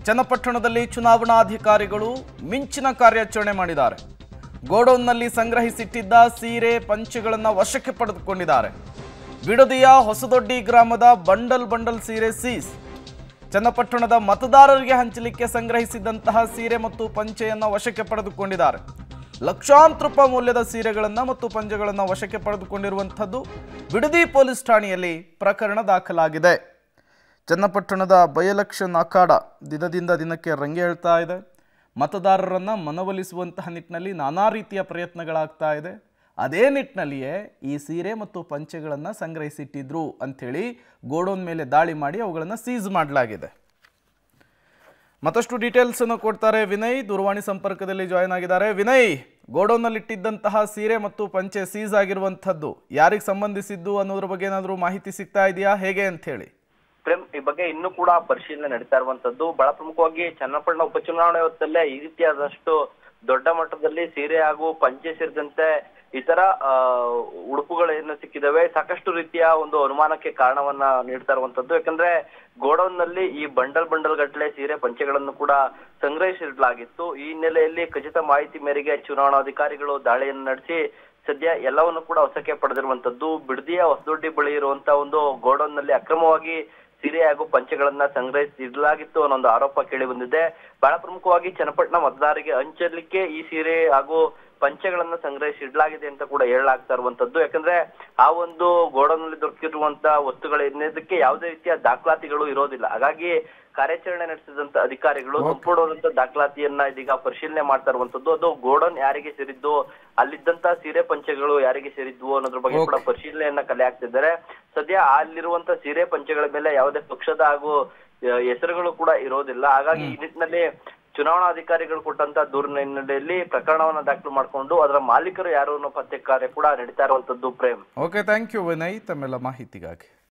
ಚನ್ನಪಟ್ಟಣದಲ್ಲಿ ಚುನಾವಣಾಧಿಕಾರಿಗಳು ಮಿಂಚಿನ ಕಾರ್ಯಾಚರಣೆ ಮಾಡಿದ್ದಾರೆ ಗೋಡೌನ್ನಲ್ಲಿ ಸಂಗ್ರಹಿಸಿಟ್ಟಿದ್ದ ಸೀರೆ ಪಂಚೆಗಳನ್ನು ವಶಕ್ಕೆ ಪಡೆದುಕೊಂಡಿದ್ದಾರೆ ಬಿಡದಿಯ ಹೊಸದೊಡ್ಡಿ ಗ್ರಾಮದ ಬಂಡಲ್ ಬಂಡಲ್ ಸೀರೆ ಸೀಸ್ ಚನ್ನಪಟ್ಟಣದ ಮತದಾರರಿಗೆ ಹಂಚಲಿಕ್ಕೆ ಸಂಗ್ರಹಿಸಿದ್ದಂತಹ ಸೀರೆ ಮತ್ತು ಪಂಚೆಯನ್ನು ವಶಕ್ಕೆ ಪಡೆದುಕೊಂಡಿದ್ದಾರೆ ಲಕ್ಷಾಂತರ ರೂಪಾಯಿ ಮೌಲ್ಯದ ಸೀರೆಗಳನ್ನು ಮತ್ತು ಪಂಚೆಗಳನ್ನು ವಶಕ್ಕೆ ಪಡೆದುಕೊಂಡಿರುವಂಥದ್ದು ಬಿಡದಿ ಪೊಲೀಸ್ ಠಾಣೆಯಲ್ಲಿ ಪ್ರಕರಣ ದಾಖಲಾಗಿದೆ ಚನ್ನಪಟ್ಟಣದ ಬಯಲಕ್ಷನ್ ಅಖಾಡ ದಿನದಿಂದ ದಿನಕ್ಕೆ ರಂಗೇಳ್ತಾ ಇದೆ ಮತದಾರರನ್ನು ಮನವೊಲಿಸುವಂತಹ ನಿಟ್ಟಿನಲ್ಲಿ ನಾನಾ ರೀತಿಯ ಪ್ರಯತ್ನಗಳಾಗ್ತಾ ಇದೆ ಅದೇ ನಿಟ್ಟಿನಲ್ಲಿಯೇ ಈ ಸೀರೆ ಮತ್ತು ಪಂಚೆಗಳನ್ನು ಸಂಗ್ರಹಿಸಿಟ್ಟಿದ್ರು ಅಂಥೇಳಿ ಗೋಡೌನ್ ಮೇಲೆ ದಾಳಿ ಮಾಡಿ ಅವುಗಳನ್ನು ಸೀಸ್ ಮಾಡಲಾಗಿದೆ ಮತ್ತಷ್ಟು ಡೀಟೇಲ್ಸ್ ಅನ್ನು ಕೊಡ್ತಾರೆ ವಿನಯ್ ದೂರವಾಣಿ ಸಂಪರ್ಕದಲ್ಲಿ ಜಾಯ್ನ್ ಆಗಿದ್ದಾರೆ ವಿನಯ್ ಗೋಡೌನ್ನಲ್ಲಿಟ್ಟಿದ್ದಂತಹ ಸೀರೆ ಮತ್ತು ಪಂಚೆ ಸೀಸ್ ಆಗಿರುವಂಥದ್ದು ಯಾರಿಗೆ ಸಂಬಂಧಿಸಿದ್ದು ಅನ್ನೋದ್ರ ಬಗ್ಗೆ ಏನಾದರೂ ಮಾಹಿತಿ ಸಿಗ್ತಾ ಇದೆಯಾ ಹೇಗೆ ಅಂತ ಹೇಳಿ ಪ್ರೇಮ್ ಈ ಬಗ್ಗೆ ಇನ್ನೂ ಕೂಡ ಪರಿಶೀಲನೆ ನಡೀತಾ ಇರುವಂತದ್ದು ಬಹಳ ಪ್ರಮುಖವಾಗಿ ಚನ್ನಪಟ್ಟಣ ಉಪಚುನಾವಣೆ ಹೊತ್ತಲ್ಲೇ ಈ ರೀತಿಯಾದಷ್ಟು ದೊಡ್ಡ ಮಟ್ಟದಲ್ಲಿ ಸೀರೆ ಹಾಗೂ ಪಂಚೆ ಸೇರಿದಂತೆ ಇತರ ಆ, ಉಡುಪುಗಳೇನು ಸಿಕ್ಕಿದಾವೆ ಸಾಕಷ್ಟು ರೀತಿಯ ಒಂದು ಅನುಮಾನಕ್ಕೆ ಕಾರಣವನ್ನ ನೀಡ್ತಾ ಇರುವಂತದ್ದು ಯಾಕಂದ್ರೆ ಗೋಡೌನ್ ನಲ್ಲಿ ಈ ಬಂಡಲ್ ಬಂಡಲ್ ಗಟ್ಟಲೆ ಸೀರೆ ಪಂಚೆಗಳನ್ನು ಕೂಡ ಸಂಗ್ರಹಿಸಿಡಲಾಗಿತ್ತು ಈ ಹಿನ್ನೆಲೆಯಲ್ಲಿ ಖಚಿತ ಮಾಹಿತಿ ಮೇರೆಗೆ ಚುನಾವಣಾಧಿಕಾರಿಗಳು ದಾಳಿಯನ್ನು ನಡೆಸಿ ಸದ್ಯ ಎಲ್ಲವನ್ನು ಕೂಡ ವಶಕ್ಕೆ ಪಡೆದಿರುವಂತದ್ದು ಬಿಡದಿಯ ಹೊಸದೊಡ್ಡಿ ಬಳಿ ಇರುವಂತ ಒಂದು ಗೋಡೌನ್ ನಲ್ಲಿ ಅಕ್ರಮವಾಗಿ ಸೀರೆ ಹಾಗೂ ಪಂಚೆಗಳನ್ನ ಸಂಗ್ರಹಿಸಿ ಇಡಲಾಗಿತ್ತು ಅನ್ನೋ ಒಂದು ಆರೋಪ ಕೇಳಿ ಬಂದಿದೆ ಬಹಳ ಪ್ರಮುಖವಾಗಿ ಚನ್ನಪಟ್ಟಣ ಮತದಾರರಿಗೆ ಹಂಚಲಿಕ್ಕೆ ಈ ಸೀರೆ ಹಾಗೂ ಪಂಚೆಗಳನ್ನ ಸಂಗ್ರಹಿಸಿ ಇಡಲಾಗಿದೆ ಅಂತ ಕೂಡ ಹೇಳಲಾಗ್ತಾ ಇರುವಂತದ್ದು ಯಾಕಂದ್ರೆ ಆ ಒಂದು ಗೋಡೌನ್ ನಲ್ಲಿ ದೊರಕಿರುವಂತ ವಸ್ತುಗಳೇನಿದಕ್ಕೆ ಯಾವುದೇ ರೀತಿಯ ದಾಖಲಾತಿಗಳು ಇರೋದಿಲ್ಲ ಹಾಗಾಗಿ ಕಾರ್ಯಾಚರಣೆ ನಡೆಸಿದಂತ ಅಧಿಕಾರಿಗಳು ಸಂಪೂರ್ಣವಾದಂತ ದಾಖಲಾತಿಯನ್ನ ಇದೀಗ ಪರಿಶೀಲನೆ ಮಾಡ್ತಾ ಇರುವಂತದ್ದು ಅದು ಗೋಡೌನ್ ಯಾರಿಗೆ ಸೇರಿದ್ದು ಅಲ್ಲಿದ್ದಂತ ಸೀರೆ ಪಂಚೆಗಳು ಯಾರಿಗೆ ಸೇರಿದ್ವು ಅನ್ನೋದ್ರ ಬಗ್ಗೆ ಕೂಡ ಪರಿಶೀಲನೆಯನ್ನ ಕಲೆ ಹಾಕ್ತಿದ್ದಾರೆ ಸದ್ಯ ಅಲ್ಲಿರುವಂತ ಸೀರೆ ಪಂಚೆಗಳ ಮೇಲೆ ಯಾವುದೇ ಪಕ್ಷದ ಹಾಗೂ ಆ, ಹೆಸರುಗಳು ಕೂಡ ಇರೋದಿಲ್ಲ ಹಾಗಾಗಿ ಈ ನಿಟ್ಟಿನಲ್ಲಿ ಚುನಾವಣಾಧಿಕಾರಿಗಳು ಕೊಟ್ಟಂತ ದೂರಿನ ಹಿನ್ನೆಲೆಯಲ್ಲಿ ಪ್ರಕರಣವನ್ನ ದಾಖಲು ಮಾಡಿಕೊಂಡು ಅದರ ಮಾಲೀಕರು ಯಾರು ಅನ್ನೋ ಪತ್ತೆ ಕಾರ್ಯ ಕೂಡ ನಡೀತಾ ಇರುವಂತದ್ದು Prem okay thank you Vinay ತಮ್ಮೆಲ್ಲ ಮಾಹಿತಿಗಾಗಿ